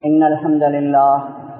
إن الحمد لله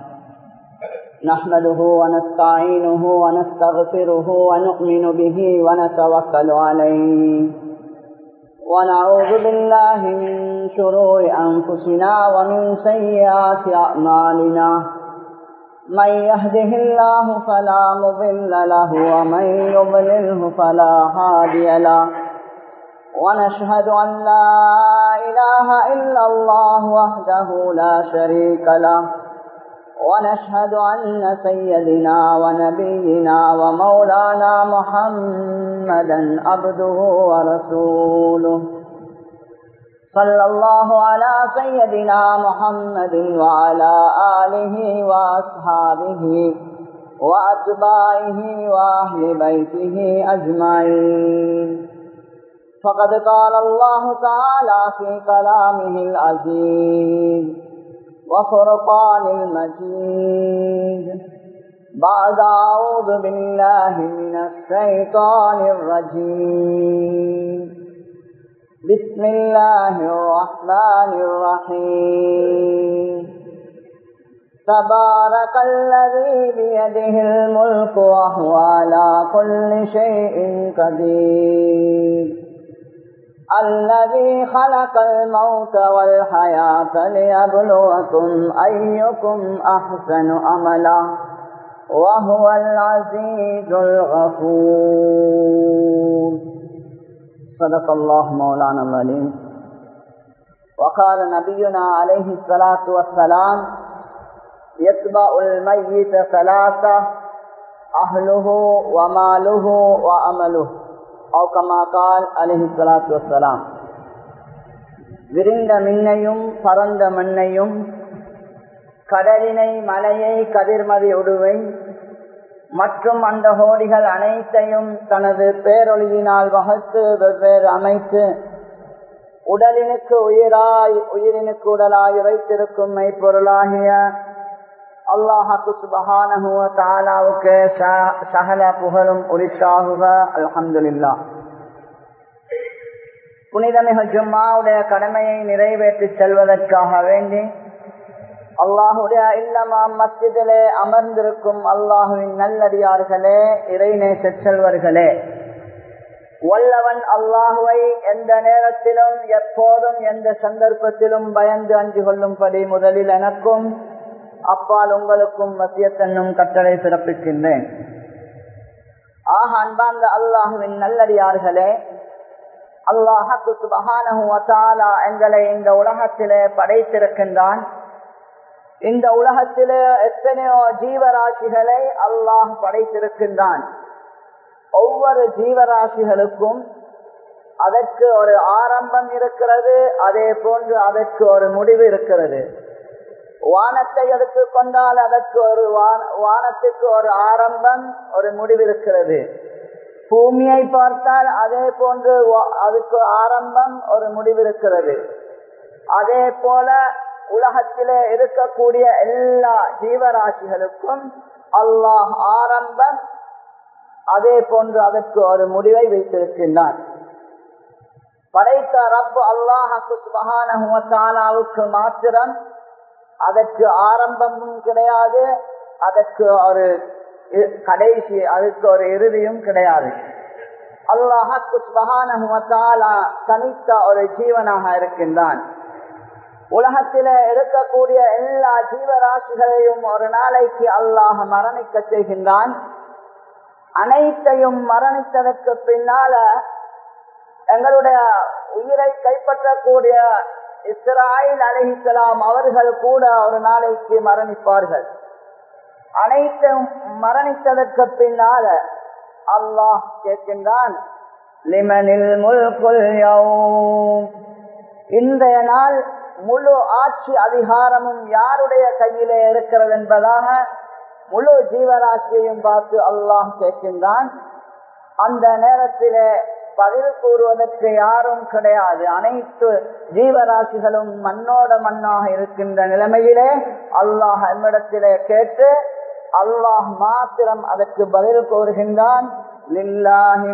نحمده ونستعينه ونستغفره ونؤمن به ونتوكل عليه ونعوذ بالله من شرور أنفسنا ومن سيئات أعمالنا من يهده الله فلا مضل له ومن يضلله فلا هادي له ونشهد أن لا إله إلا الله وحده لا شريك له ونشهد أن سيدنا ونبينا ومولانا محمدا عبده ورسوله صلى الله على سيدنا محمد وعلى آله وأصحابه وأتباعه وأهل بيته أجمعين فقد قال الله تعالى في كلامه العزيز وفرقان المجيد بعد أعوذ بالله من الشيطان الرجيم بسم الله الرحمن الرحيم تبارك الذي بيده الملك وهو على كل شيء قدير الذي خلق الموت والحياة ليبلوكم أيكم أحسن أملا وهو العزيز الغفور صدق الله مولانا العليم وقال نبينا عليه الصلاة والسلام يتبع الميت ثلاثة أهله وماله وأمله أو كما قال عليه الصلاة والسلام விரிந்த மின்னையும் பரந்த மண்ணையும் கடலினை மலையை கதிர்மதி உடுவை மற்றும் அந்த கோடிகள் அனைத்தையும் தனது பேரொழியினால் வகுத்து வெவ்வேறு அமைத்து உடலினுக்கு உயிராய் உயிரினுக்கு உடலாய் வைத்திருக்கும் மெய்ப்பொருளாகிய அல்லாஹாக்கு சுபஹானஹுவ தாலாவுக்கு சகல புகழும் உரித்தாகுக அல்ஹம்துலில்லா புனிதமிகு ஜும்மாவுடைய கடமையை நிறைவேற்றி செல்வதற்காக வேண்டி அல்லாஹுடைய இல்லமாம் மஸ்ஜிதிலே அமர்ந்திருக்கும் அல்லாஹுவின் நல்லடியார்களே இறைநேச செல்வர்களே வல்லவன் அல்லாஹுவை எந்த நேரத்திலும் எப்போதும் எந்த சந்தர்ப்பத்திலும் பயந்து அஞ்சு கொள்ளும்படி முதலில் எனக்கும் அப்பால் உங்களுக்கும் மத்தியத்தன்னும் கட்டளை பிறப்பிக்கின்றேன் ஆக அன்பார்ந்த அல்லாஹுவின் நல்லடியார்களே அல்லாஹு சுபகானா எங்களை இந்த உலகத்திலே படைத்திருக்கின்றான் இந்த உலகத்திலே எத்தனையோ ஜீவராசிகளை அல்லாஹ் படைத்திருக்கின்றான் ஒவ்வொரு ஜீவராசிகளுக்கும் அதற்கு ஒரு ஆரம்பம் இருக்கிறது அதே போன்று அதற்கு ஒரு முடிவு இருக்கிறது வானத்தை எடுத்துக்கொண்டால் அதற்கு ஒரு வானத்துக்கு ஒரு ஆரம்பம் ஒரு முடிவு இருக்கிறது பூமியை பார்த்தால் அதே போன்று அதுக்கு ஆரம்பம் ஒரு முடிவு இருக்கிறது அதே போல உலகத்திலே இருக்கக்கூடிய எல்லா ஜீவராசிகளுக்கும் அல்லாஹ் ஆரம்பம் அதே போன்று அதற்கு ஒரு முடிவை வைத்திருக்கின்றான் படைத்த ரப் அல்லாஹுக்கு சுபகானுக்கு மாத்திரம் அதற்கு ஆரம்பமும் கிடையாது அதற்கு ஒரு கடைசி அதுக்கு ஒரு இறுதியும் கிடையாது அல்லாஹாக்கு தனித்த ஒரு ஜீவனாக இருக்கின்றான் உலகத்தில இருக்கக்கூடிய எல்லா ஜீவராசிகளையும் ஒரு நாளைக்கு அல்லாஹ் மரணிக்க செய்கின்றான் அனைத்தையும் மரணித்ததற்கு பின்னால எங்களுடைய உயிரை கைப்பற்றக்கூடிய இஸ்ராயில் அலிஹிசலாம் அவர்கள் கூட ஒரு நாளைக்கு மரணிப்பார்கள் அனைத்தும் மரணித்ததற்கு பின்னால அல்லாஹ் கேட்கின்றான் லிமனில் முல்குல் இன்றைய நாள் முழு ஆட்சி அதிகாரமும் யாருடைய கையிலே இருக்கிறது என்பதாக முழு ஜீவராசியையும் பார்த்து அல்லாஹ் கேட்கின்றான் அந்த நேரத்திலே பதில் கூறுவதற்கு யாரும் கிடையாது அனைத்து ஜீவராசிகளும் மண்ணோட மண்ணாக இருக்கின்ற நிலைமையிலே அல்லாஹ் நம்மிடத்திலே கேட்டு அல்லாஹ் மாத்திரம் அதற்கு பதில் கூறுகின்றான்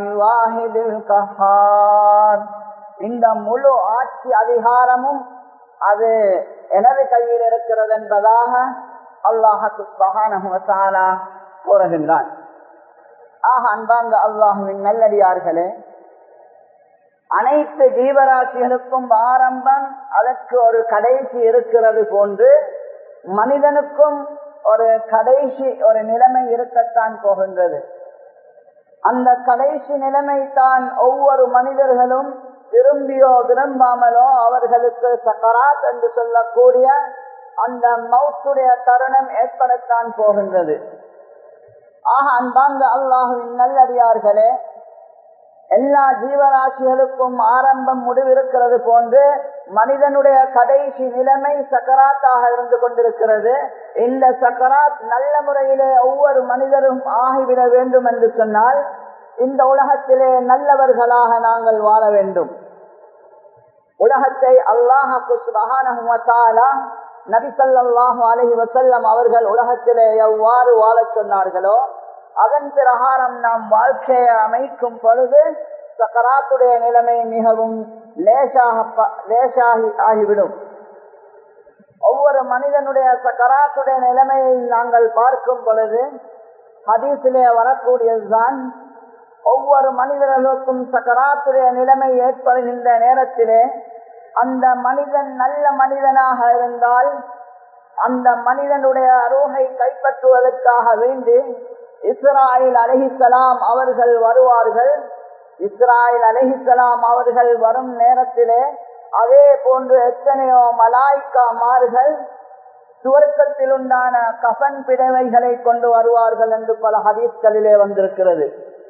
இந்த முழு ஆட்சி அதிகாரமும் அது எனது கையில் இருக்கிறது என்பதாக அல்லாஹு மகானா கூறுகின்றான் ஆக அன்பார்ந்த அல்லாஹுவின் நல்லடியார்களே அனைத்து ஜீவராசிகளுக்கும் ஆரம்பம் அதற்கு ஒரு கடைசி இருக்கிறது போன்று மனிதனுக்கும் ஒரு கடைசி ஒரு நிலைமை இருக்கத்தான் போகின்றது அந்த கடைசி நிலைமை தான் ஒவ்வொரு மனிதர்களும் விரும்பியோ விரும்பாமலோ அவர்களுக்கு சக்கராத் என்று சொல்லக்கூடிய அந்த மௌத்துடைய தருணம் ஏற்படத்தான் போகின்றது ஆக அன்பார்ந்த அல்லாஹுவின் நல்லடியார்களே எல்லா ஜீவராசிகளுக்கும் ஆரம்பம் முடிவிருக்கிறது போன்று மனிதனுடைய கடைசி நிலைமை சக்கராத்தாக இருந்து கொண்டிருக்கிறது இந்த சக்கராத் நல்ல முறையிலே ஒவ்வொரு மனிதரும் ஆகிவிட வேண்டும் என்று சொன்னால் இந்த உலகத்திலே நல்லவர்களாக நாங்கள் வாழ வேண்டும் உலகத்தை அல்லாஹு நபி சொல்லாஹு அலஹி வசல்லம் அவர்கள் உலகத்திலே எவ்வாறு வாழச் சொன்னார்களோ அதன் பிரகாரம் நாம் வாழ்க்கையை அமைக்கும் பொழுது சக்கராத்துடைய நிலைமை மிகவும் லேசாக லேசாகி ஆகிவிடும் ஒவ்வொரு மனிதனுடைய சக்கராத்துடைய நிலைமையை நாங்கள் பார்க்கும் பொழுது ஹதீசிலே வரக்கூடியதுதான் ஒவ்வொரு மனிதர்களுக்கும் சக்கராத்துடைய நிலைமை ஏற்படுகின்ற நேரத்திலே அந்த மனிதன் நல்ல மனிதனாக இருந்தால் அந்த மனிதனுடைய அருகை கைப்பற்றுவதற்காக வேண்டி இஸ்ராயில் அலஹிசலாம் அவர்கள் வருவார்கள் இஸ்ராயில் அலஹிசலாம் அவர்கள் வரும் நேரத்திலே அதே போன்று எத்தனையோ மலாய்க்காமார்கள் சுவர்க்கத்தில் உண்டான கஃன் பிடவைகளை கொண்டு வருவார்கள் என்று பல ஹதீஸ்களிலே வந்திருக்கிறது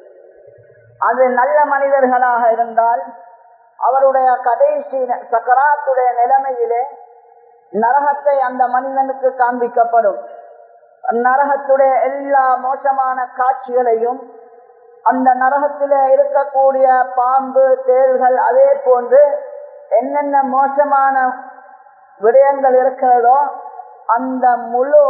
அது நல்ல மனிதர்களாக இருந்தால் அவருடைய கடைசி சக்கராத்துடைய நிலைமையிலே நரகத்தை அந்த மனிதனுக்கு காண்பிக்கப்படும் நரகத்துடைய எல்லா மோசமான காட்சிகளையும் அந்த நரகத்திலே இருக்கக்கூடிய பாம்பு தேள்கள் அதே போன்று என்னென்ன மோசமான விடயங்கள் இருக்கிறதோ அந்த முழு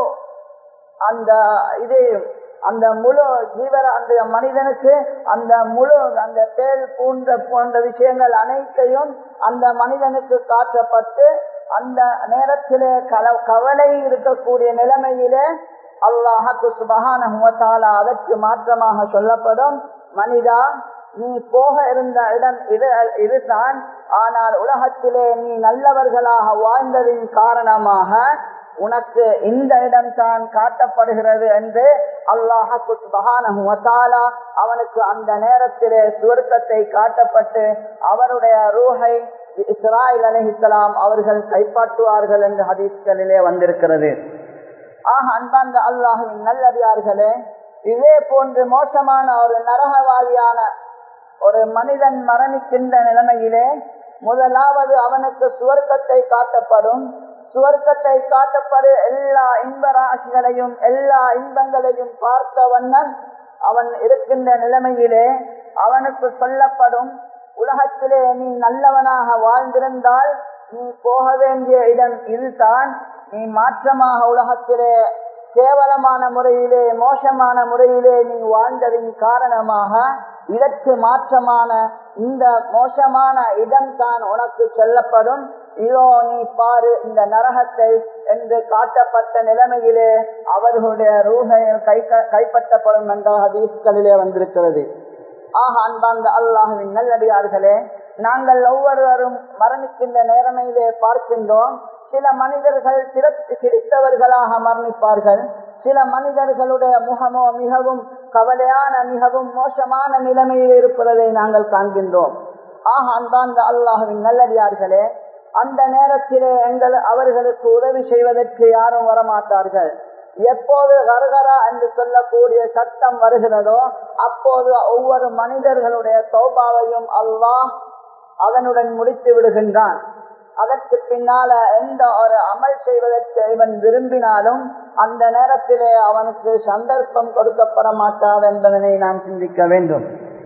அந்த இது அந்த முழு ஜீவர அந்த மனிதனுக்கு அந்த முழு அந்த தேல் போன்ற போன்ற விஷயங்கள் அனைத்தையும் அந்த மனிதனுக்கு காட்டப்பட்டு அந்த நேரத்திலே கல கவலை இருக்கக்கூடிய நிலைமையிலே அல்லாஹு சுபகான அதற்கு மாற்றமாக சொல்லப்படும் மனிதா நீ போக இருந்த இடம் இது இதுதான் ஆனால் உலகத்திலே நீ நல்லவர்களாக வாழ்ந்ததின் காரணமாக உனக்கு இந்த இடம் தான் காட்டப்படுகிறது என்று அல்லாஹு சுபகான அவனுக்கு அந்த நேரத்திலே சுவர்க்கத்தை காட்டப்பட்டு அவருடைய ரூஹை இஸ்ராயில் அலஹிஸ்லாம் அவர்கள் கைப்பாற்றுவார்கள் என்று ஹதீஸ்களிலே வந்திருக்கிறது ஆக அன்பார்ந்த அல்லாஹுவின் நல்லடியார்களே இதே போன்று மோசமான ஒரு நரகவாதியான ஒரு மனிதன் மரணிக்கின்ற நிலைமையிலே முதலாவது அவனுக்கு சுவர்க்கத்தை காட்டப்படும் சுவர்க்கத்தை காட்டப்படு எல்லா இன்ப ராசிகளையும் எல்லா இன்பங்களையும் பார்த்த வண்ணன் அவன் இருக்கின்ற நிலைமையிலே அவனுக்கு சொல்லப்படும் உலகத்திலே நீ நல்லவனாக வாழ்ந்திருந்தால் நீ போக வேண்டிய இடம் இதுதான் நீ மாற்றமாக உலகத்திலே கேவலமான முறையிலே மோசமான முறையிலே நீ வாழ்ந்ததின் காரணமாக இதற்கு மாற்றமான இந்த மோசமான இடம் தான் உனக்கு சொல்லப்படும் இதோ நீ பாரு இந்த நரகத்தை என்று காட்டப்பட்ட நிலைமையிலே அவர்களுடைய ரூகையில் கை கைப்பற்றப்படும் என்ற ஹதீஸ்களிலே வந்திருக்கிறது ஆக அன்பார்ந்த அல்லாஹுவின் நல்லடியார்களே நாங்கள் ஒவ்வொருவரும் மரணிக்கின்ற நேரமையிலே பார்க்கின்றோம் சில மனிதர்கள் சிறப்பு சிரித்தவர்களாக மரணிப்பார்கள் சில மனிதர்களுடைய முகமோ மிகவும் கவலையான மிகவும் மோசமான நிலைமையில் இருப்பதை நாங்கள் காண்கின்றோம் ஆக அன்பார்ந்த அல்லாஹுவின் நல்லடியார்களே அந்த நேரத்திலே எங்கள் அவர்களுக்கு உதவி செய்வதற்கு யாரும் வரமாட்டார்கள் எப்போது கரகரா என்று சொல்லக்கூடிய சத்தம் வருகிறதோ அப்போது ஒவ்வொரு மனிதர்களுடைய சௌபாவையும் அல்லாஹ் அதனுடன் முடித்து விடுகின்றான் அதற்கு பின்னால எந்த ஒரு அமல் செய்வதற்கு இவன் விரும்பினாலும் அந்த நேரத்திலே அவனுக்கு சந்தர்ப்பம் கொடுக்கப்பட மாட்டாது என்பதனை நாம் சிந்திக்க வேண்டும்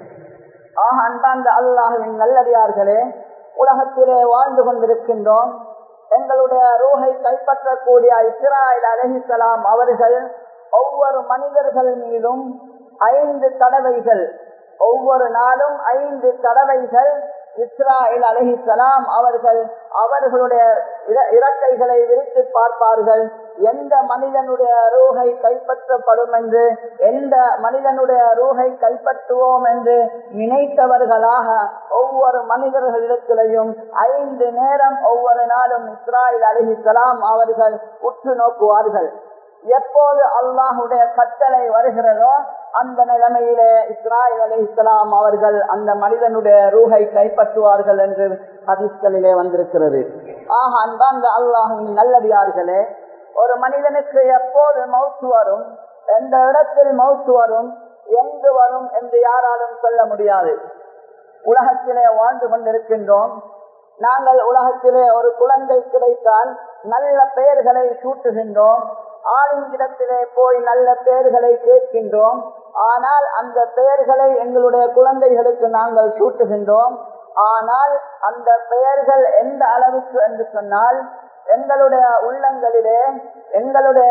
ஆக அன்பார்ந்த அல்லாஹுவின் நல்லடியார்களே உலகத்திலே வாழ்ந்து கொண்டிருக்கின்றோம் எங்களுடைய ரூஹை கைப்பற்றக்கூடிய இஸ்ராயல் அலஹிசலாம் அவர்கள் ஒவ்வொரு மனிதர்கள் மீதும் ஐந்து தடவைகள் ஒவ்வொரு நாளும் ஐந்து தடவைகள் இஸ்ராயில் அலஹிசலாம் அவர்கள் அவர்களுடைய இறக்கைகளை விரித்து பார்ப்பார்கள் எந்த மனிதனுடைய ரூகை கைப்பற்றப்படும் என்று எந்த மனிதனுடைய ரூகை கைப்பற்றுவோம் என்று நினைத்தவர்களாக ஒவ்வொரு மனிதர்களிடத்திலையும் ஐந்து நேரம் ஒவ்வொரு நாளும் இஸ்ராயில் அலிஹிசலாம் அவர்கள் உற்று நோக்குவார்கள் எப்போது அல்லாஹுடைய கட்டளை வருகிறதோ அந்த நிலைமையிலே இஸ்ராயில் அலி இஸ்லாம் அவர்கள் அந்த மனிதனுடைய ரூகை கைப்பற்றுவார்கள் என்று ஹதீஸ்களிலே வந்திருக்கிறது ஆக அன்பாந்த அல்லாஹுவின் நல்லடியார்களே ஒரு மனிதனுக்கு எப்போது மவுத்து வரும் எந்த இடத்தில் மவுத்து வரும் எங்கு வரும் என்று யாராலும் சொல்ல முடியாது உலகத்திலே வாழ்ந்து கொண்டிருக்கின்றோம் நாங்கள் உலகத்திலே ஒரு குழந்தை கிடைத்தால் நல்ல பெயர்களை சூட்டுகின்றோம் ஆளுங்கிடத்திலே போய் நல்ல பெயர்களை கேட்கின்றோம் ஆனால் அந்த பெயர்களை எங்களுடைய குழந்தைகளுக்கு நாங்கள் சூட்டுகின்றோம் ஆனால் அந்த பெயர்கள் எந்த அளவுக்கு என்று சொன்னால் எங்களுடைய உள்ளங்களிலே எங்களுடைய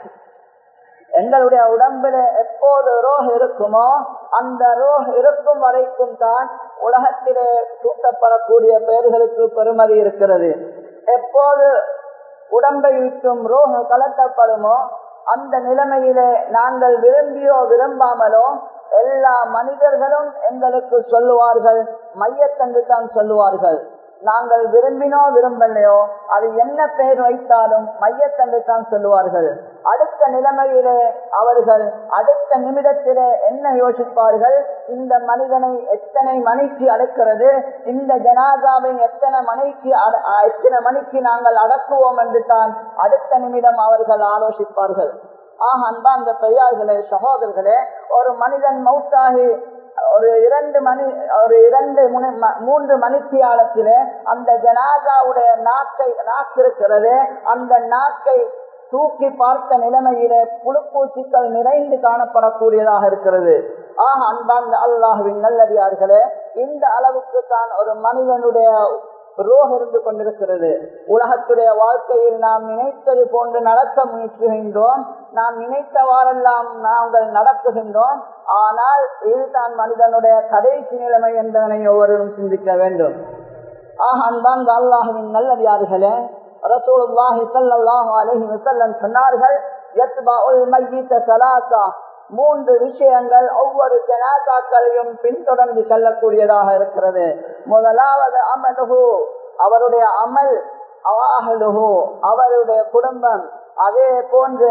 எங்களுடைய உடம்பில எப்போது ரோஹ் இருக்குமோ அந்த ரோஹ் இருக்கும் வரைக்கும் தான் உலகத்திலே சூட்டப்படக்கூடிய பெயர்களுக்கு பெருமதி இருக்கிறது எப்போது உடம்பை விட்டும் ரோஹ் கலட்டப்படுமோ அந்த நிலைமையிலே நாங்கள் விரும்பியோ விரும்பாமலோ எல்லா மனிதர்களும் எங்களுக்கு சொல்லுவார்கள் மையத்தன்று தான் சொல்லுவார்கள் நாங்கள் விரும்பினோ விரும்பலையோ அது என்ன பெயர் வைத்தாலும் மையத்தன்று தான் சொல்லுவார்கள் அடுத்த நிலைமையிலே அவர்கள் அடுத்த நிமிடத்திலே என்ன யோசிப்பார்கள் இந்த மனிதனை எத்தனை மணிக்கு அடக்கிறது இந்த ஜனாதாவை எத்தனை மணிக்கு எத்தனை மணிக்கு நாங்கள் அடக்குவோம் என்று தான் அடுத்த நிமிடம் அவர்கள் ஆலோசிப்பார்கள் ஆக அன்பா அந்த பெரியார்களே சகோதரர்களே ஒரு மனிதன் மௌத்தாகி ஒரு இரண்டு மணி ஒரு இரண்டு மூன்று மணித்தியாலத்திலே அந்த ஜனாதாவுடைய நாக்கை நாக்கிருக்கிறது அந்த நாக்கை தூக்கி பார்த்த நிலைமையிலே புழுப்பூச்சிகள் நிறைந்து காணப்படக்கூடியதாக இருக்கிறது ஆக அன்பார்ந்த அல்லாஹுவின் நல்லடியார்களே இந்த அளவுக்கு தான் ஒரு மனிதனுடைய ரோக இருந்து கொண்டிருக்கிறது உலகத்துடைய வாழ்க்கையில் நாம் நினைத்தது போன்று நடக்க முயற்சிகின்றோம் நாம் நினைத்தவாறெல்லாம் நாங்கள் நடத்துகின்றோம் ஆனால் இதுதான் மனிதனுடைய கடைசி நிலைமை என்பதனை ஒவ்வொருவரும் சிந்திக்க வேண்டும் ஆக அன்பான் அல்லாஹுவின் நல்லடியார்களே ரசூலுல்லாஹி ஸல்லல்லாஹு அலைஹி வஸல்லம் சொன்னார்கள் யத்பஉல் மய்யித ஸலாஸா மூன்று விஷயங்கள் ஒவ்வொரு ஜனாதாக்களையும் பின்தொடர்ந்து செல்லக்கூடியதாக இருக்கிறது முதலாவது அமலுகு அவருடைய அமல் அவாஹலுகு அவருடைய குடும்பம் அதே போன்று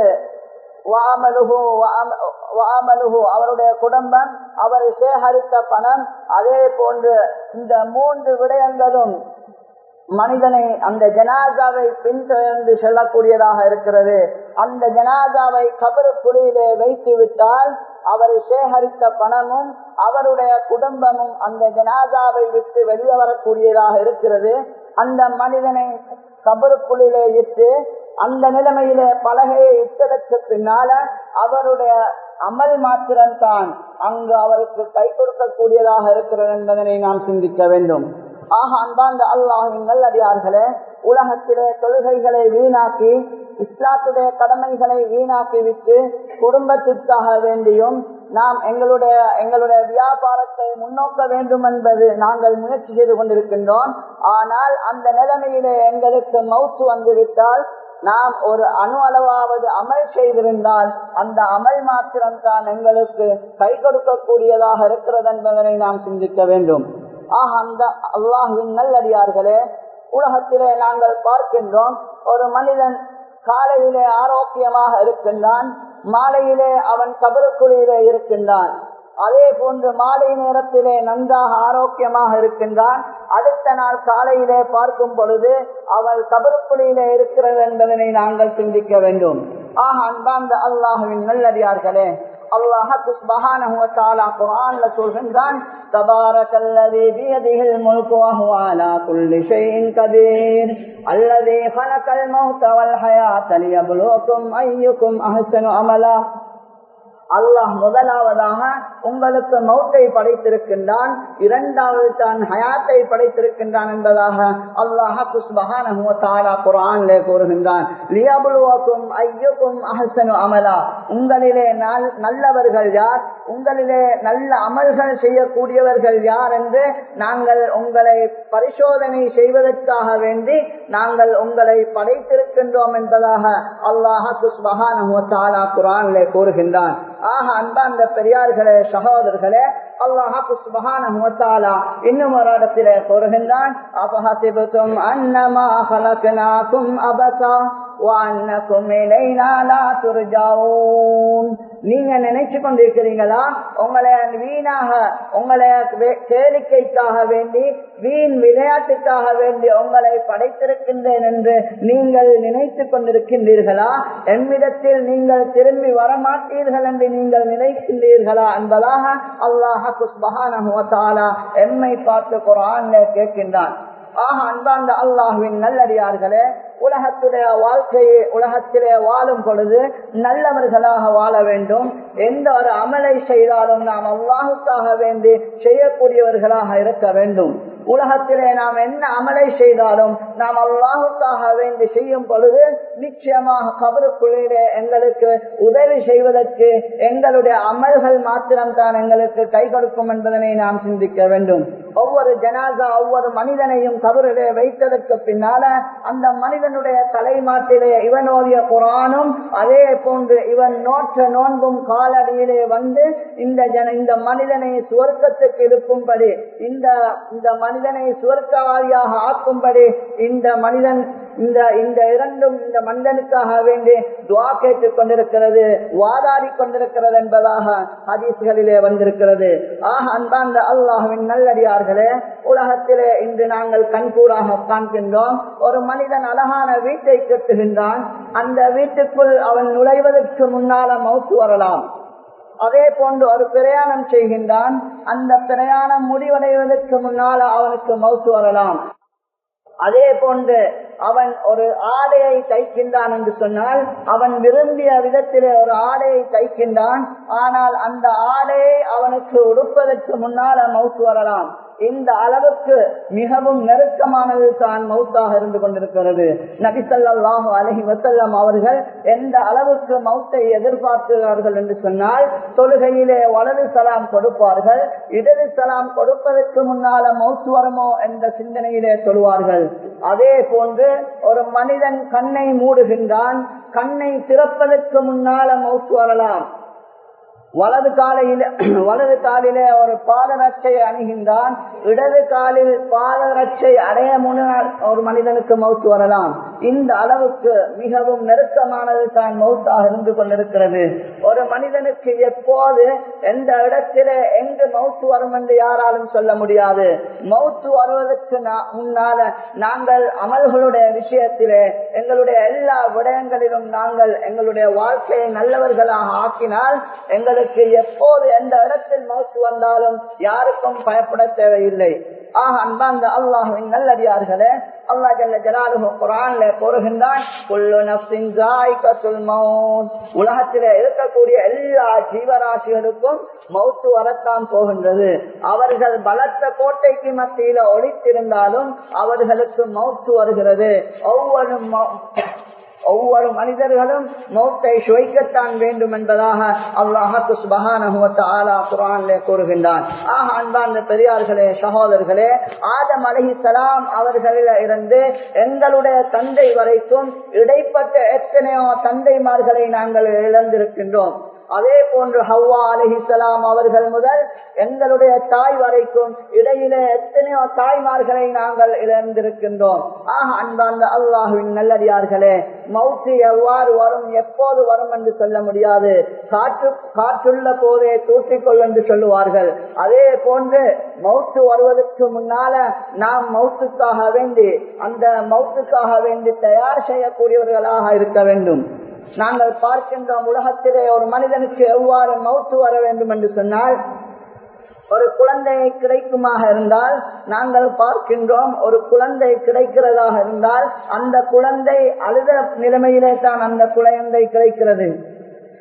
அவருடைய குடும்பம் அவர் சேகரித்த பணம் அதே போன்று இந்த மூன்று விடயங்களும் மனிதனை அந்த ஜனாதாவை பின்தொடர்ந்து செல்லக்கூடியதாக இருக்கிறது அந்த ஜனாதாவை கபரு குழியிலே வைத்து விட்டால் அவர் சேகரித்த பணமும் அவருடைய குடும்பமும் அந்த ஜனாதாவை விட்டு வெளியே வரக்கூடியதாக இருக்கிறது அந்த மனிதனை கபருக்குள்ளிலே இட்டு அந்த நிலைமையிலே பலகையை இட்டதற்கு பின்னால அவருடைய அமல் மாத்திரம்தான் அங்கு அவருக்கு கை கொடுக்கக்கூடியதாக இருக்கிறது என்பதனை நாம் சிந்திக்க வேண்டும் ஆக அன்பார்ந்த அல்லாஹின் நல்லடியார்களே உலகத்திலே தொழுகைகளை வீணாக்கி இஸ்லாத்துடைய கடமைகளை வீணாக்கி விட்டு குடும்பத்திற்காக வேண்டியும் நாம் எங்களுடைய எங்களுடைய வியாபாரத்தை முன்னோக்க வேண்டும் என்பது நாங்கள் முயற்சி செய்து கொண்டிருக்கின்றோம் ஆனால் அந்த நிலைமையிலே எங்களுக்கு மவுத்து வந்துவிட்டால் நாம் ஒரு அணு அளவாவது அமல் செய்திருந்தால் அந்த அமல் மாத்திரம்தான் எங்களுக்கு கை கொடுக்கக்கூடியதாக இருக்கிறது என்பதனை நாம் சிந்திக்க வேண்டும் ஆக அந்த அல்லாஹுவின் நல்லடியார்களே உலகத்திலே நாங்கள் பார்க்கின்றோம் ஒரு மனிதன் காலையிலே ஆரோக்கியமாக இருக்கின்றான் மாலையிலே அவன் கபருக்குழியிலே இருக்கின்றான் அதே போன்று மாலை நேரத்திலே நன்றாக ஆரோக்கியமாக இருக்கின்றான் அடுத்த நாள் காலையிலே பார்க்கும் பொழுது அவள் கபருக்குழியிலே இருக்கிறது என்பதனை நாங்கள் சிந்திக்க வேண்டும் ஆக அன்பார்ந்த அல்லாஹுவின் நல்லடியார்களே அல்லாஹு சுபஹானஹு வ தஆலா குர்ஆன்ல சொல்கின்றான் தபாரக்கல்லதி பியதிஹில் முல்கு வ ஹுவ அலா குல்லி ஷைஇன் கதீர் அல்லதி خلقல் மௌத வல் ஹயாத லியப்லுவக்கும் அய்யுக்கும் அஹ்சனு அமலா அல்லாஹ் முதலாவதாக உங்களுக்கு மௌத்தை படைத்திருக்கின்றான் இரண்டாவது தான் ஹயாத்தை படைத்திருக்கின்றான் என்பதாக அல்லாஹ் குஸ்பகான குரான்லே கூறுகின்றான் லியபுலுவக்கும் ஐயுக்கும் அஹசனு அமலா உங்களிலே நல்லவர்கள் யார் உங்களிலே நல்ல அமல்கள் செய்யக்கூடியவர்கள் யார் என்று நாங்கள் உங்களை பரிசோதனை செய்வதற்காக வேண்டி நாங்கள் உங்களை படைத்திருக்கின்றோம் என்பதாக அல்லாஹ் குஸ்பகான குரான்லே கூறுகின்றான் ஆக அன்பார்ந்த பெரியார்களே சகோதரர்களே அல்லாஹாக்கு சுபகான இன்னும் ஒரு இடத்திலே கூறுகின்றான் அபஹசிபுத்தும் அன்னமா ஹலக்னாக்கும் அபசா وأنكم إلينا لا ترجعون நீங்க நினைச்சு கொண்டிருக்கிறீங்களா உங்களை வீணாக உங்களை கேளிக்கைக்காக வேண்டி வீண் விளையாட்டுக்காக வேண்டி உங்களை படைத்திருக்கின்றேன் என்று நீங்கள் நினைத்து கொண்டிருக்கின்றீர்களா என்னிடத்தில் நீங்கள் திரும்பி வரமாட்டீர்கள் என்று நீங்கள் நினைக்கின்றீர்களா என்பதாக அல்லாஹ் குஸ்பஹானா எம்மை பார்த்து குரான் கேட்கின்றான் ஆக அன்பார்ந்த அல்லாஹுவின் நல்லடியார்களே உலகத்துடைய வாழ்க்கையை உலகத்திலே வாழும் பொழுது நல்லவர்களாக வாழ வேண்டும் எந்த ஒரு அமலை செய்தாலும் நாம் அல்லாஹுக்காக வேண்டி செய்யக்கூடியவர்களாக இருக்க வேண்டும் உலகத்திலே நாம் என்ன அமலை செய்தாலும் நாம் அல்லாஹுக்காக வேண்டி செய்யும் பொழுது நிச்சயமாக கபருக்குள்ளே எங்களுக்கு உதவி செய்வதற்கு எங்களுடைய அமல்கள் மாத்திரம்தான் எங்களுக்கு கை கொடுக்கும் என்பதனை நாம் சிந்திக்க வேண்டும் ஒவ்வொரு ஜனாதா ஒவ்வொரு மனிதனையும் கபரிலே வைத்ததற்கு பின்னால அந்த மனிதனுடைய தலைமாட்டிலே இவன் ஓதிய குரானும் அதே போன்று இவன் நோற்ற நோன்பும் காலடியிலே வந்து இந்த ஜன இந்த மனிதனை சுவர்க்கத்துக்கு இருக்கும்படி இந்த இந்த மனிதனை சுவர்க்கவாதியாக ஆக்கும்படி இந்த மனிதன் இந்த இந்த இரண்டும் இந்த மனிதனுக்காக வேண்டி துவா கேட்டுக் கொண்டிருக்கிறது வாதாடி கொண்டிருக்கிறது என்பதாக ஹதீஸ்களிலே வந்திருக்கிறது ஆக அன்பார்ந்த அல்லாஹுவின் நல்லடியார்களே உலகத்திலே இன்று நாங்கள் கண்கூடாக காண்கின்றோம் ஒரு மனிதன் அழகான வீட்டை கட்டுகின்றான் அந்த வீட்டுக்குள் அவன் நுழைவதற்கு முன்னால மவுத்து வரலாம் அதே போன்று ஒரு பிரயாணம் செய்கின்றான் அந்த பிரயாணம் முடிவடைவதற்கு முன்னால் அவனுக்கு மவுத்து வரலாம் அதே போன்று அவன் ஒரு ஆடையை தைக்கின்றான் என்று சொன்னால் அவன் விரும்பிய விதத்திலே ஒரு ஆடையை தைக்கின்றான் ஆனால் அந்த ஆடையை அவனுக்கு உடுப்பதற்கு முன்னால மவுத்து வரலாம் இந்த அளவுக்கு மிகவும் நெருக்கமானது தான் மவுத்தாக இருந்து கொண்டிருக்கிறது நபிசல்லாஹு அலஹி வசல்லம் அவர்கள் எந்த அளவுக்கு மவுத்தை எதிர்பார்க்கிறார்கள் என்று சொன்னால் தொழுகையிலே வலது சலாம் கொடுப்பார்கள் இடது சலாம் கொடுப்பதற்கு முன்னால மவுத்து வருமோ என்ற சிந்தனையிலே சொல்வார்கள் அதே போன்று ஒரு மனிதன் கண்ணை மூடுகின்றான் கண்ணை திறப்பதற்கு முன்னால மவுத்து வரலாம் வலது காலையில் வலது காலிலே ஒரு பாதரட்சை அணுகின்றான் இடது காலில் பாதரட்சை அடைய முன்னால் ஒரு மனிதனுக்கு மவுத்து வரலாம் இந்த அளவுக்கு மிகவும் நெருக்கமானது தான் மவுத்தாக இருந்து கொண்டிருக்கிறது ஒரு மனிதனுக்கு எப்போது எந்த இடத்திலே எங்கு மவுத்து வரும் என்று யாராலும் சொல்ல முடியாது மவுத்து வருவதற்கு முன்னால நாங்கள் அமல்களுடைய விஷயத்திலே எங்களுடைய எல்லா விடயங்களிலும் நாங்கள் எங்களுடைய வாழ்க்கையை நல்லவர்களாக ஆக்கினால் எங்களுக்கு எப்போது எந்த இடத்தில் மவுத்து வந்தாலும் யாருக்கும் பயப்பட தேவையில்லை ஆக அன்பாந்த அல்லாஹுவின் நல்லடியார்களே அல்லா ஜல்ல ஜலாலுஹு குரான்ல கூறுகின்றான் குல்லு நஃப்ஸின் ஜாயிகத்துல் மௌத் உலகத்திலே இருக்கக்கூடிய எல்லா ஜீவராசிகளுக்கும் மௌத்து வரத்தான் போகின்றது அவர்கள் பலத்த கோட்டைக்கு மத்தியில ஒழித்திருந்தாலும் அவர்களுக்கு மௌத்து வருகிறது ஒவ்வொரு ஒவ்வொரு மனிதர்களும் மௌத்தை சுவைக்கத்தான் வேண்டும் என்பதாக அல்லாஹாக்கு சுபகான குரான்ல கூறுகின்றான் ஆக அன்பார்ந்த பெரியார்களே சகோதரர்களே ஆதம் அலஹி சலாம் அவர்களில் இருந்து எங்களுடைய தந்தை வரைக்கும் இடைப்பட்ட எத்தனையோ தந்தைமார்களை நாங்கள் இழந்திருக்கின்றோம் அதே போன்று ஹவ்வா அலிஹிசலாம் அவர்கள் முதல் எங்களுடைய தாய் வரைக்கும் இடையிலே எத்தனையோ தாய்மார்களை நாங்கள் இழந்திருக்கின்றோம் ஆக அன்பார்ந்த அல்லாஹுவின் நல்லடியார்களே மவுத்து எவ்வாறு வரும் எப்போது வரும் என்று சொல்ல முடியாது காற்று காற்றுள்ள போதே தூற்றிக்கொள் என்று சொல்லுவார்கள் அதே போன்று மவுத்து வருவதற்கு முன்னால நாம் மவுத்துக்காக வேண்டி அந்த மவுத்துக்காக வேண்டி தயார் செய்யக்கூடியவர்களாக இருக்க வேண்டும் நாங்கள் பார்க்கின்றோம் உலகத்திலே ஒரு மனிதனுக்கு எவ்வாறு மவுத்து வர வேண்டும் என்று சொன்னால் ஒரு குழந்தை கிடைக்குமாக இருந்தால் நாங்கள் பார்க்கின்றோம் ஒரு குழந்தை கிடைக்கிறதாக இருந்தால் அந்த குழந்தை அழுத நிலைமையிலே தான் அந்த குழந்தை கிடைக்கிறது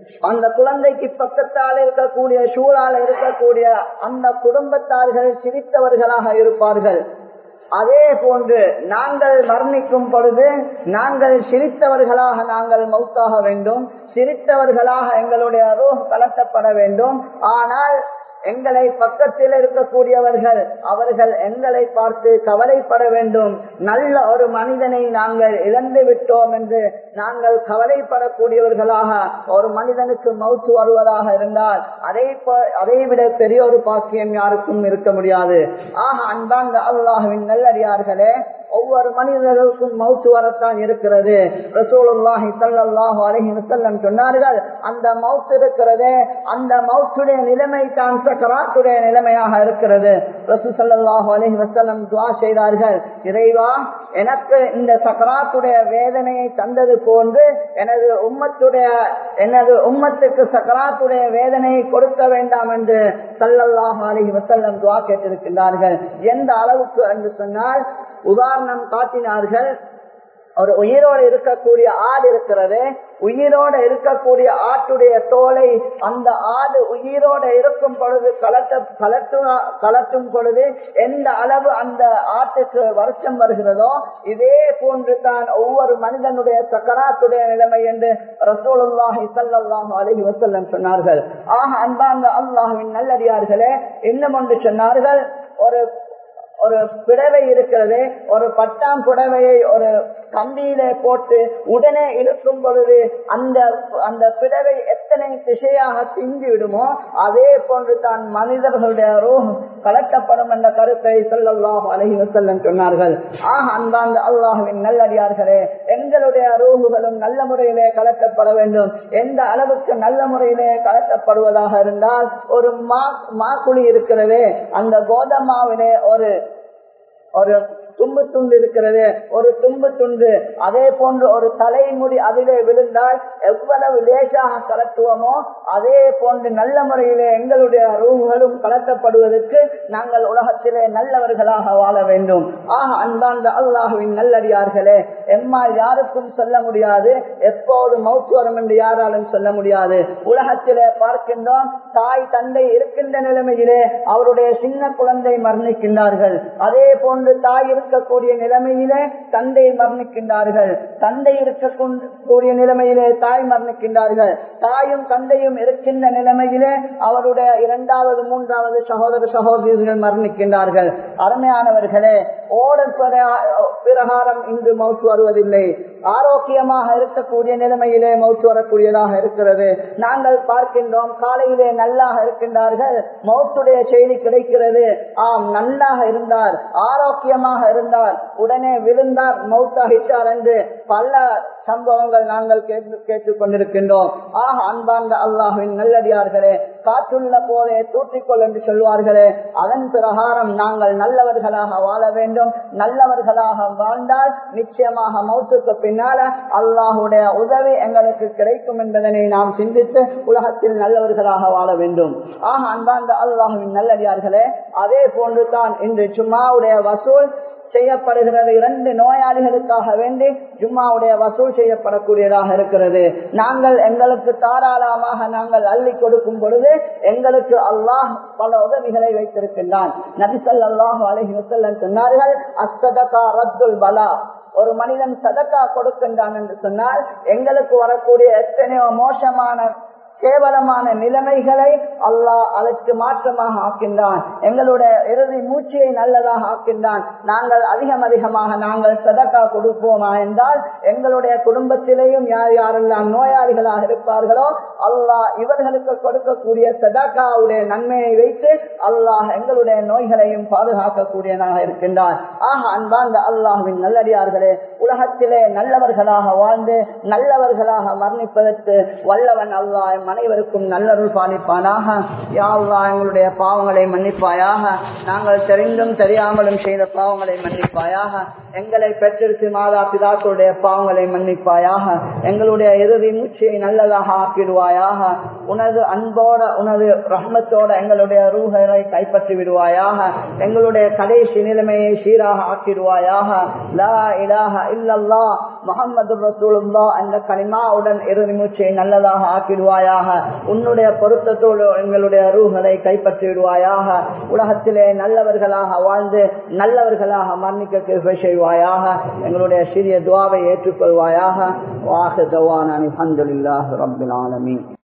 அந்த குழந்தைக்கு பக்கத்தால் இருக்கக்கூடிய சூழால் இருக்கக்கூடிய அந்த குடும்பத்தார்கள் சிரித்தவர்களாக இருப்பார்கள் அதே போன்று நாங்கள் மரணிக்கும் பொழுது நாங்கள் சிரித்தவர்களாக நாங்கள் மௌத்தாக வேண்டும் சிரித்தவர்களாக எங்களுடைய ரோஹ் கலட்டப்பட வேண்டும் ஆனால் எங்களை பக்கத்தில் இருக்கக்கூடியவர்கள் அவர்கள் எங்களை பார்த்து கவலைப்பட வேண்டும் நல்ல ஒரு மனிதனை நாங்கள் இழந்து விட்டோம் என்று நாங்கள் கவலைப்படக்கூடியவர்களாக ஒரு மனிதனுக்கு மவுத்து வருவதாக இருந்தால் அதை அதை விட பெரிய ஒரு பாக்கியம் யாருக்கும் இருக்க முடியாது ஆக அன்பாங்க அல்லாஹுவின் நல்லடியார்களே ஒவ்வொரு மனிதர்களுக்கும் மவுத்து வரத்தான் இருக்கிறது ரசூலுல்லாஹி ஸல்லல்லாஹு அலைஹி வஸல்லம் சொன்னார்கள் அந்த மவுத் இருக்கிறதே அந்த மவுத்துடைய நிலைமை தான் சக்கராத்துடைய நிலைமையாக இருக்கிறது ரசூல் ஸல்லல்லாஹு அலைஹி வஸல்லம் துஆ செய்தார்கள் இறைவா எனக்கு இந்த சக்கராத்துடைய வேதனையை தந்தது போன்று எனது உம்மத்துடைய எனது உம்மத்துக்கு சக்கராத்துடைய வேதனையை கொடுக்க வேண்டாம் என்று சல்லல்லாஹு அலைஹி வஸல்லம் துஆ கேட்டிருக்கின்றார்கள் எந்த அளவுக்கு என்று சொன்னால் உதாரணம் காட்டினார்கள் ஒரு உயிரோடு இருக்கக்கூடிய ஆடு இருக்கிறது உயிரோடு இருக்கக்கூடிய ஆட்டுடைய தோலை அந்த ஆடு உயிரோடு இருக்கும் பொழுது கலட்ட கலட்டு கலட்டும் பொழுது எந்த அளவு அந்த ஆட்டுக்கு வருஷம் வருகிறதோ இதே போன்று தான் ஒவ்வொரு மனிதனுடைய சக்கராத்துடைய நிலைமை என்று ரசூலுல்லாஹி ஸல்லல்லாஹு அலைஹி வஸல்லம் சொன்னார்கள் ஆக அன்பார்ந்த அல்லாஹ்வின் நல்லடியார்களே இன்னும் ஒன்று சொன்னார்கள் ஒரு ஒரு பிடவை இருக்கிறது ஒரு பட்டாம் புடவையை ஒரு கம்பியில போட்டு உடனே இருக்கும் பொழுது அந்த அந்த பிடவை எத்தனை திசையாக பிஞ்சு விடுமோ அதே போன்று தான் மனிதர்களுடைய ரூஹ் கலட்டப்படும் என்ற கருத்தை சொல்லலாம் அலஹி வசல்லம் சொன்னார்கள் ஆஹ் அன்பாந்த அல்லாஹுவின் நல்லடியார்களே எங்களுடைய ரூஹுகளும் நல்ல முறையிலே கலட்டப்பட வேண்டும் எந்த அளவுக்கு நல்ல முறையிலே கலட்டப்படுவதாக இருந்தால் ஒரு மா மாக்குழி இருக்கிறது அந்த கோதமாவிலே ஒரு ஒரு தும்பு துண்டு இருக்கிறது ஒரு தும்பு துண்டு அதே போன்று ஒரு தலைமுடி அதிலே விழுந்தால் எவ்வளவு லேசாக கலட்டுவோமோ அதே போன்று நல்ல முறையிலே எங்களுடைய ரூகளும் கலட்டப்படுவதற்கு நாங்கள் உலகத்திலே நல்லவர்களாக வாழ வேண்டும் ஆக அன்பார்ந்த அல்லாஹுவின் நல்லடியார்களே எம்மால் யாருக்கும் சொல்ல முடியாது எப்போது மௌத்து வரும் என்று யாராலும் சொல்ல முடியாது உலகத்திலே பார்க்கின்றோம் தாய் தந்தை இருக்கின்ற நிலைமையிலே அவருடைய சின்ன குழந்தை மரணிக்கின்றார்கள் அதே போன்று தாய் இருக்கக்கூடிய நிலைமையிலே தந்தை மரணிக்கின்றார்கள் தந்தை இருக்கக்கூடிய நிலைமையிலே தாய் மரணிக்கின்றார்கள் தாயும் தந்தையும் இருக்கின்ற நிலைமையிலே அவருடைய இரண்டாவது மூன்றாவது சகோதர சகோதரிகள் மரணிக்கின்றார்கள் அருமையானவர்களே ஓடல் பிரகாரம் இன்று மவுத்து வருவதில்லை ஆரோக்கியமாக இருக்கக்கூடிய நிலைமையிலே மவுத்து வரக்கூடியதாக இருக்கிறது நாங்கள் பார்க்கின்றோம் காலையிலே நல்லாக இருக்கின்றார்கள் மௌத்துடைய செய்தி கிடைக்கிறது ஆம் நல்லாக இருந்தார் ஆரோக்கியமாக இருந்தார் உடனே விழுந்தார் மௌத்தாகிட்டார் என்று பல சம்பவங்கள் நாங்கள் கேட்டு கேட்டுக் கொண்டிருக்கின்றோம் ஆக அன்பார்ந்த அல்லாஹுவின் நல்லடியார்களே காற்றுள்ள போதே தூற்றிக்கொள் என்று சொல்வார்களே அதன் பிரகாரம் நாங்கள் நல்லவர்களாக வாழ வேண்டும் நல்லவர்களாக வாழ்ந்தால் நிச்சயமாக மௌத்துக்கு பின்னால அல்லாஹுடைய உதவி எங்களுக்கு கிடைக்கும் என்பதனை நாம் சிந்தித்து உலகத்தில் நல்லவர்களாக வாழ வேண்டும் ஆக அன்பார்ந்த அல்லாஹுவின் நல்லடியார்களே அதே போன்று தான் இன்று சும்மாவுடைய வசூல் செய்யப்படுகிறது இரண்டு நோயாளிகளுக்காக வேண்டி ஜும்மாவுடைய வசூல் செய்யப்படக்கூடியதாக இருக்கிறது நாங்கள் எங்களுக்கு தாராளமாக நாங்கள் அள்ளி கொடுக்கும் பொழுது எங்களுக்கு அல்லாஹ் பல உதவிகளை வைத்திருக்கின்றான் நபிசல் அல்லாஹ் அலஹி வசல்லம் சொன்னார்கள் அஸ்தகா ரத்துல் பலா ஒரு மனிதன் சதக்கா கொடுக்கின்றான் என்று சொன்னால் எங்களுக்கு வரக்கூடிய எத்தனையோ மோசமான கேவலமான நிலைமைகளை அல்லாஹ் அதற்கு மாற்றமாக ஆக்கின்றான் எங்களுடைய இறுதி மூச்சையை நல்லதாக ஆக்கின்றான் நாங்கள் அதிகம் அதிகமாக நாங்கள் சதக்கா கொடுப்போமா என்றால் எங்களுடைய குடும்பத்திலேயும் யார் யாரெல்லாம் நோயாளிகளாக இருப்பார்களோ அல்லாஹ் இவர்களுக்கு கொடுக்கக்கூடிய சதக்காவுடைய நன்மையை வைத்து அல்லாஹ் எங்களுடைய நோய்களையும் பாதுகாக்கக்கூடியதாக இருக்கின்றான் ஆக அன்பார்ந்த அல்லாஹுவின் நல்லடியார்களே உலகத்திலே நல்லவர்களாக வாழ்ந்து நல்லவர்களாக மரணிப்பதற்கு வல்லவன் அல்லாஹ் அனைவருக்கும் நல்லருள் பாலிப்பானாக யாழ்லா எங்களுடைய பாவங்களை மன்னிப்பாயாக நாங்கள் தெரிந்தும் தெரியாமலும் செய்த பாவங்களை மன்னிப்பாயாக எங்களை பெற்றெடுத்து மாதா பிதாக்களுடைய பாவங்களை மன்னிப்பாயாக எங்களுடைய இறுதி மூச்சையை நல்லதாக ஆக்கிடுவாயாக உனது அன்போட உனது ரஹ்மத்தோட எங்களுடைய ரூகளை கைப்பற்றி விடுவாயாக எங்களுடைய கடைசி நிலைமையை சீராக ஆக்கிடுவாயாக லா இலாஹ இல்லல்லா முகமது ரசூலுல்லா அந்த கனிமாவுடன் இறுதி மூச்சை நல்லதாக ஆக்கிடுவாயாக உன்னுடைய பொருத்தத்தோடு எங்களுடைய ரூகளை கைப்பற்றி விடுவாயாக உலகத்திலே நல்லவர்களாக வாழ்ந்து நல்லவர்களாக மரணிக்க கிருபை செய்வாயாக எங்களுடைய சிறிய துவாவை ஏற்றுக்கொள்வாயாக வாஹு தவான் அலமதுல்லாஹ் ரபில் ஆலமீன்